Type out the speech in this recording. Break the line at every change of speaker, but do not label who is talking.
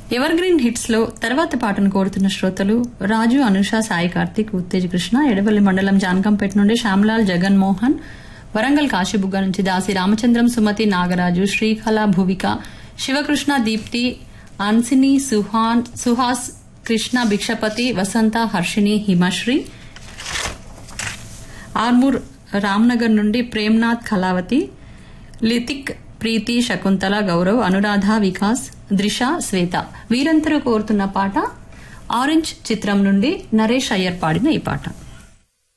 ever green hits లో తర్వాత పాటను కోరుతున్న శ్రోతలు రాజు అనుష సాయి కార్తిక్ ఉత్తేజ్ కృష్ణ ఎడవల్లి మండలం జానకంపేట నుండి శ్యామ్లాల్ జగన్ మోహన్ వరంగల్ కాశీబుగ్గ నుంచి దాసి రామచంద్రం సుమతి నాగరాజు శ్రీకళ భువిక శివకృష్ణ దీప్తి అన్సిని సుహాన్ సుహాస్ కృష్ణ భిక్షపతి వసంత హర్షిని హిమశ్రీ ఆర్మూర్ రామ్నగర్ నుండి ప్రేమ్నాథ్ కళావతి లితిక్ ప్రీతి శకుంతల గౌరవ్ అనురాధ వికాస్ ద్రిష శ్వేత వీరందరూ కోరుతున్న పాట ఆరెంజ్ చిత్రం నుండి నరేష్ అయ్యర్ పాడిన ఈ పాట